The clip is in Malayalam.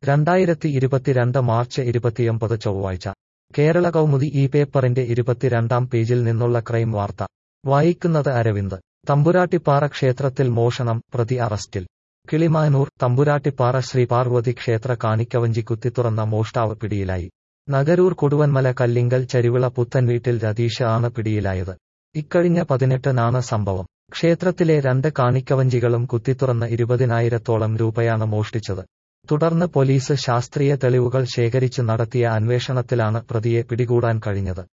രണ്ടായിരത്തി ഇരുപത്തിരണ്ട് മാർച്ച് ഇരുപത്തിയൊമ്പത് ചൊവ്വാഴ്ച കേരള കൗമുദി ഈ പേപ്പറിന്റെ ഇരുപത്തിരണ്ടാം പേജിൽ നിന്നുള്ള ക്രൈം വാർത്ത വായിക്കുന്നത് അരവിന്ദ് തമ്പുരാട്ടിപ്പാറ ക്ഷേത്രത്തിൽ മോഷണം പ്രതി അറസ്റ്റിൽ കിളിമാനൂർ തമ്പുരാട്ടിപ്പാറ ശ്രീ പാർവതി ക്ഷേത്ര കാണിക്കവഞ്ചി കുത്തിത്തുറന്ന മോഷ്ടാവ് പിടിയിലായി നഗരൂർ കൊടുവന്മല കല്ലിങ്കൽ ചരിവിള പുത്തൻവീട്ടിൽ രതീഷ് ആണ് പിടിയിലായത് ഇക്കഴിഞ്ഞ പതിനെട്ടിനാണ് സംഭവം ക്ഷേത്രത്തിലെ രണ്ട് കാണിക്കവഞ്ചികളും കുത്തിത്തുറന്ന് ഇരുപതിനായിരത്തോളം രൂപയാണ് മോഷ്ടിച്ചത് തുടർന്ന് പോലീസ് ശാസ്ത്രീയ തെളിവുകൾ ശേഖരിച്ച് നടത്തിയ അന്വേഷണത്തിലാണ് പ്രതിയെ പിടികൂടാൻ കഴിഞ്ഞത്